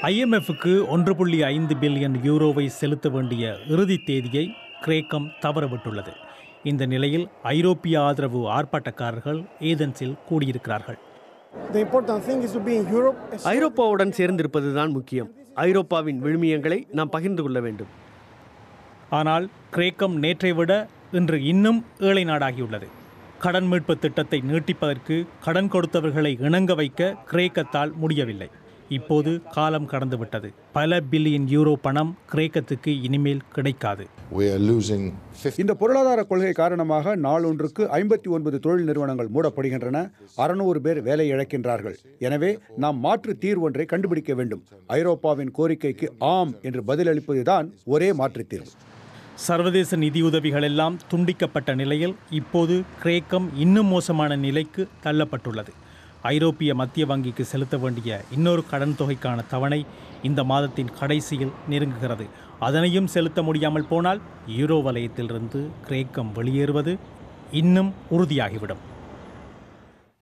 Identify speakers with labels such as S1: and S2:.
S1: ஐஎம்எஃப்க்கு ஒன்று புள்ளி ஐந்து பில்லியன் யூரோவை செலுத்த வேண்டிய இறுதி தேதியை கிரேக்கம் தவறவிட்டுள்ளது இந்த நிலையில் ஐரோப்பிய ஆதரவு ஆர்ப்பாட்டக்காரர்கள் ஏதென்ஸில் கூடியிருக்கிறார்கள்
S2: The important thing is to be in Europe. as-
S3: ஐரோப்பாவுடன் சேர்ந்திருப்பதுதான் முக்கியம் ஐரோப்பாவின் விழுமியங்களை நாம் பகிர்ந்து கொள்ள வேண்டும்
S1: ஆனால் கிரேக்கம் நேற்றை விட இன்று இன்னும் ஏழை நாடாகியுள்ளது கடன் மீட்பு திட்டத்தை நீட்டிப்பதற்கு கடன் கொடுத்தவர்களை இணங்க வைக்க கிரேக்கத்தால் முடியவில்லை இப்போது காலம் கடந்துவிட்டது பல பில்லியன் யூரோ பணம் கிரேக்கத்துக்கு இனிமேல் கிடைக்காது
S4: We are losing 50
S5: இந்த பொருளாதார கொள்கை காரணமாக நாளொன்றுக்கு ஐம்பத்தி ஒன்பது தொழில் நிறுவனங்கள் மூடப்படுகின்றன அறுநூறு பேர் வேலை இழக்கின்றார்கள் எனவே நாம் மாற்று தீர்வொன்றை கண்டுபிடிக்க வேண்டும் ஐரோப்பாவின் கோரிக்கைக்கு ஆம் என்று பதிலளிப்பதுதான் ஒரே மாற்று தீர்வு
S1: சர்வதேச நிதியுதவிகள் எல்லாம் துண்டிக்கப்பட்ட நிலையில் இப்போது கிரேக்கம் இன்னும் மோசமான நிலைக்கு தள்ளப்பட்டுள்ளது ஐரோப்பிய மத்திய வங்கிக்கு செலுத்த வேண்டிய இன்னொரு கடன் தொகைக்கான தவணை இந்த மாதத்தின் கடைசியில் நெருங்குகிறது அதனையும் செலுத்த முடியாமல் போனால் யூரோ வலயத்திலிருந்து கிரேக்கம் வெளியேறுவது இன்னும் உறுதியாகிவிடும்